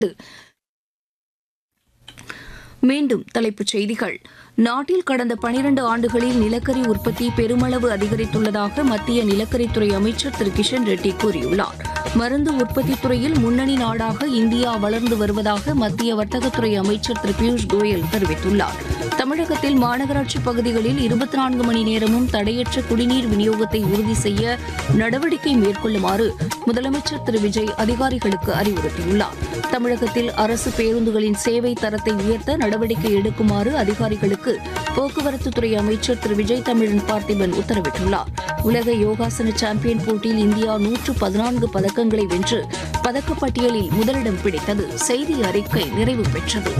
மீண்டும் தலைப்புச் செய்திகள் நாட்டில் கடந்த பனிரண்டு ஆண்டுகளில் நிலக்கரி உற்பத்தி பெருமளவு அதிகரித்துள்ளதாக மத்திய நிலக்கரித்துறை அமைச்சர் திரு கிஷன் ரெட்டி கூறியுள்ளார் மருந்து உற்பத்தி துறையில் முன்னணி நாடாக இந்தியா வளர்ந்து வருவதாக மத்திய வர்த்தகத்துறை அமைச்சர் திரு பியூஷ் கோயல் தெரிவித்துள்ளார் தமிழகத்தில் மாநகராட்சி பகுதிகளில் இருபத்தி நான்கு மணி நேரமும் தடையற்ற குடிநீர் விநியோகத்தை உறுதி செய்ய நடவடிக்கை மேற்கொள்ளுமாறு முதலமைச்சர் திரு விஜய் அதிகாரிகளுக்கு அறிவுறுத்தியுள்ளார் தமிழகத்தில் அரசு பேருந்துகளின் சேவை தரத்தை உயர்த்த நடவடிக்கை எடுக்குமாறு அதிகாரிகளுக்கு போக்குவரத்துத்துறை அமைச்சர் திரு விஜய் தமிழன் பார்த்திபன் உத்தரவிட்டுள்ளார் உலக யோகாசன சாம்பியன் போட்டியில் இந்தியா நூற்று பதினான்கு பதக்கங்களை வென்று பதக்கப்பட்டியலில் முதலிடம் பிடித்தது செய்தி அறிக்கை நிறைவு பெற்றது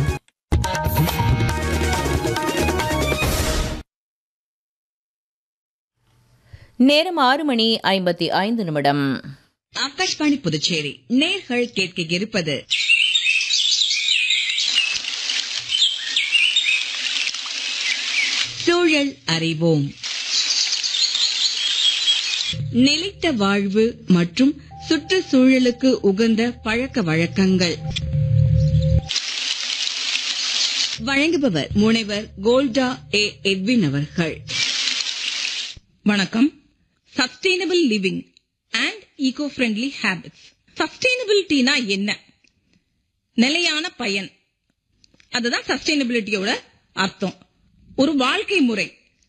நேரம் ஆறு மணி ஐம்பத்தி ஐந்து நிமிடம் ஆகாஷ்வாணி புதுச்சேரி நேர்கள் கேட்க இருப்பது சூழல் அறிவோம் நிலைத்த வாழ்வு மற்றும் சுற்றுச்சூழலுக்கு உகந்த பழக்க வழக்கங்கள் வழங்குபவர் முனைவர் கோல்டா ஏ எட்வின் அவர்கள் வணக்கம் sustainable living and eco friendly habits சஸ்டைனபிலிட்டினா என்ன நிலையான பயன் அதுதான் சஸ்டைனபிலிட்டியோட அர்த்தம் ஒரு வாழ்க்கை முறை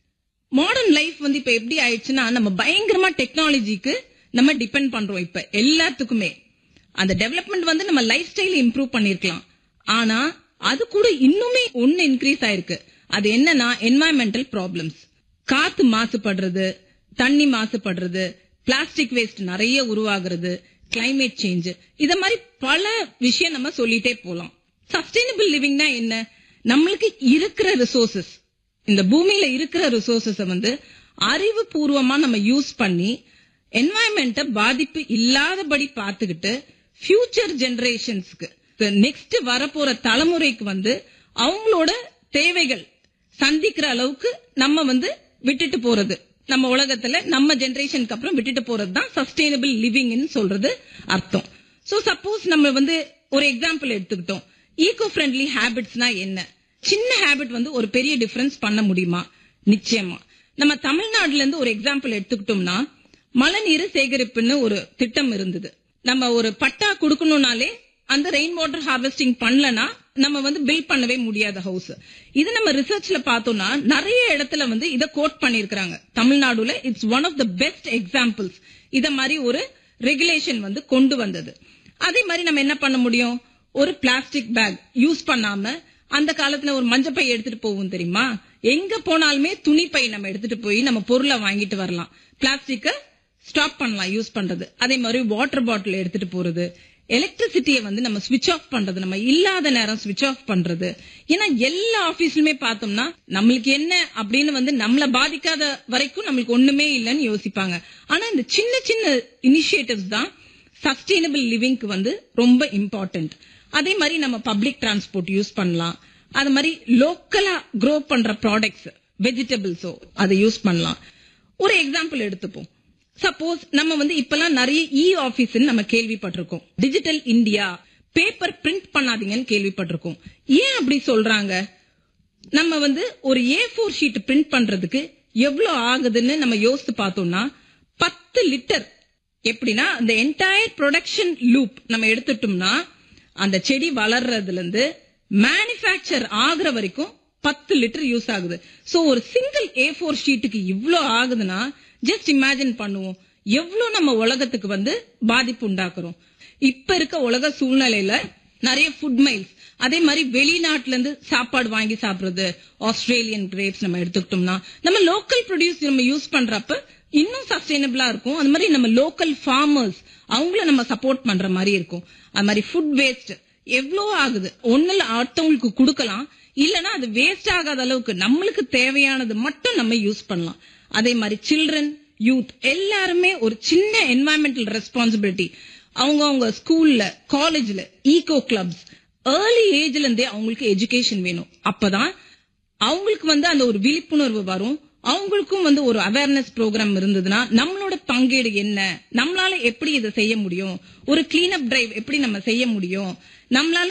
மாடர்ன் லைஃப் வந்து இப்ப எப்படி ஆயிடுச்சுன்னா நம்ம பயங்கரமா டெக்னாலஜிக்கு நம்ம டிபெண்ட் பண்றோம் இப்ப எல்லாத்துக்குமே அந்த டெவலப்மெண்ட் வந்து நம்ம லைஃப் ஸ்டைல் இம்ப்ரூவ் பண்ணிருக்கலாம் ஆனா அது கூட இன்னுமே ஒன்னு இன்க்ரீஸ் ஆயிருக்கு அது என்னன்னா என்வாயன்மெண்டல் ப்ராப்ளம்ஸ் காத்து மாசுபடுறது தண்ணி மாசுபடுறது பிளாஸ்டிக் வேஸ்ட் நிறைய உருவாகிறது கிளைமேட் சேஞ்ச் இத மாதிரி பல விஷயம் நம்ம சொல்லிட்டே போலாம் சஸ்டைனபிள் லிவிங்னா என்ன நம்மளுக்கு இருக்கிற ரிசோர்சஸ் இந்த பூமியில இருக்கிற ரிசோர்சஸ வந்து அறிவுபூர்வமா நம்ம யூஸ் பண்ணி என்வாயன்மெண்ட்ட பாதிப்பு இல்லாதபடி பார்த்துக்கிட்டு ஃபியூச்சர் ஜெனரேஷன்ஸ்க்கு நெக்ஸ்ட் வரப்போற தலைமுறைக்கு வந்து அவங்களோட தேவைகள் சந்திக்கிற அளவுக்கு நம்ம வந்து விட்டுட்டு போறது நம்ம உலகத்துல நம்ம ஜெனரேஷனுக்கு அப்புறம் விட்டுட்டு போறது தான் சஸ்டைனபிள் லிவிங்னு சொல்றது அர்த்தம் சோ சப்போஸ் நம்ம வந்து ஒரு எக்ஸாம்பிள் எடுத்துக்கிட்டோம் ஈகோ ஃப்ரெண்ட்லி ஹேபிட்ஸ்னா என்ன சின்ன ஹேபிட் வந்து ஒரு பெரிய டிஃபரன்ஸ் பண்ண முடியுமா நிச்சயமா நம்ம தமிழ்நாடுல இருந்து ஒரு எக்ஸாம்பிள் எடுத்துக்கிட்டோம்னா மழைநீர் சேகரிப்புன்னு ஒரு திட்டம் இருந்தது நம்ம ஒரு பட்டா கொடுக்கணும்னாலே அந்த ரெயின் வாட்டர் ஹார்வெஸ்டிங் பண்ணலனா நம்ம வந்து பில் பண்ணவே முடியாத ஹவுஸ் இது நம்ம ரிசர்ச்ல பார்த்தோம்னா நிறைய இடத்துல வந்து இத கோட் பண்ணிருக்காங்க தமிழ்நாடுல it's one of the best examples இத மாதிரி ஒரு ரெகுலேஷன் வந்து கொண்டு வந்தது அதே மாதிரி நம்ம என்ன பண்ண முடியும் ஒரு பிளாஸ்டிக் பேக் யூஸ் பண்ணாம அந்த காலத்துல ஒரு மஞ்சப்பை எடுத்துட்டு போவோம் தெரியுமா எங்க போனாலுமே துணி பை நம்ம எடுத்துட்டு போய் நம்ம பொருளை வாங்கிட்டு வரலாம் பிளாஸ்டிக்க ஸ்டாப் பண்ணலாம் யூஸ் பண்றது அதே மாதிரி வாட்டர் பாட்டில் எடுத்துட்டு போறது எலக்ட்ரிசிட்டியை வந்து நம்ம ஸ்விட்ச் ஆஃப் பண்றது நம்ம இல்லாத நேரம் ஸ்விட்ச் ஆஃப் பண்றது ஏன்னா எல்லா ஆபீஸ்லயுமே பார்த்தோம்னா நம்மளுக்கு என்ன அப்படின்னு வந்து நம்மள பாதிக்காத வரைக்கும் நம்மளுக்கு ஒண்ணுமே இல்லைன்னு யோசிப்பாங்க ஆனா இந்த சின்ன சின்ன இனிஷியேட்டிவ்ஸ் தான் சஸ்டைனபிள் லிவிங்க்கு வந்து ரொம்ப இம்பார்ட்டன்ட் அதே மாதிரி நம்ம பப்ளிக் டிரான்ஸ்போர்ட் யூஸ் பண்ணலாம் அது மாதிரி லோக்கலா க்ரோ பண்ற ப்ராடக்ட்ஸ் வெஜிடபிள்ஸோ அதை யூஸ் பண்ணலாம் ஒரு எக்ஸாம்பிள் எடுத்துப்போம் சப்போஸ் நம்ம வந்து இப்பெல்லாம் நிறைய இ ஆபீஸ் நம்ம கேள்விப்பட்டிருக்கோம் டிஜிட்டல் இந்தியா பேப்பர் பிரிண்ட் பண்ணாதீங்கன்னு கேள்விப்பட்டிருக்கோம் ஏன் அப்படி சொல்றாங்க நம்ம வந்து ஒரு ஏ ஃபோர் ஷீட் பிரிண்ட் பண்றதுக்கு எவ்வளவு ஆகுதுன்னு நம்ம யோசித்து பார்த்தோம்னா பத்து லிட்டர் எப்படின்னா அந்த என்டையர் ப்ரொடக்ஷன் லூப் நம்ம எடுத்துட்டோம்னா அந்த செடி வளர்றதுல இருந்து மேனுபேக்சர் ஆகுற வரைக்கும் பத்து லிட்டர் யூஸ் ஆகுது சோ ஒரு சிங்கிள் ஏ ஃபோர் ஷீட்டுக்கு இவ்ளோ ஆகுதுன்னா ஜஸ்ட் இமேஜின் பண்ணுவோம் எவ்வளவு நம்ம உலகத்துக்கு வந்து பாதிப்பு உண்டாக்குறோம் இப்ப இருக்க உலக சூழ்நிலையில நிறைய ஃபுட் மைல்ஸ் அதே மாதிரி வெளிநாட்டுல இருந்து சாப்பாடு வாங்கி சாப்பிடுறது ஆஸ்திரேலியன் கிரேப்ஸ் நம்ம எடுத்துக்கிட்டோம்னா நம்ம லோக்கல் ப்ரொடியூஸ் நம்ம யூஸ் பண்றப்ப இன்னும் சஸ்டைனபிளா இருக்கும் அது மாதிரி நம்ம லோக்கல் ஃபார்மர்ஸ் அவங்கள நம்ம சப்போர்ட் பண்ற மாதிரி இருக்கும் அது மாதிரி ஃபுட் வேஸ்ட் எவ்வளோ ஆகுது ஒண்ணுல அடுத்தவங்களுக்கு கொடுக்கலாம் இல்லனா அது வேஸ்ட் ஆகாத அளவுக்கு நம்மளுக்கு தேவையானது மட்டும் நம்ம யூஸ் பண்ணலாம் அதே மாதிரி சில்ட்ரன் யூத் எல்லாருமே ஒரு சின்ன என்வாயன்மெண்டல் ரெஸ்பான்சிபிலிட்டி அவங்க அவங்க ஸ்கூல்ல காலேஜ்ல ஈகோ கிளப்ஸ் ஏர்லி ஏஜ்ல இருந்தே அவங்களுக்கு எஜுகேஷன் வேணும் அப்பதான் அவங்களுக்கு வந்து அந்த ஒரு விழிப்புணர்வு வரும் அவங்களுக்கும் வந்து ஒரு அவேர்னஸ் ப்ரோக்ராம் இருந்ததுன்னா நம்மளோட பங்கீடு என்ன நம்மளால எப்படி இதை செய்ய முடியும் ஒரு கிளீன் அப் டிரைவ் எப்படி நம்ம செய்ய முடியும் நம்மளால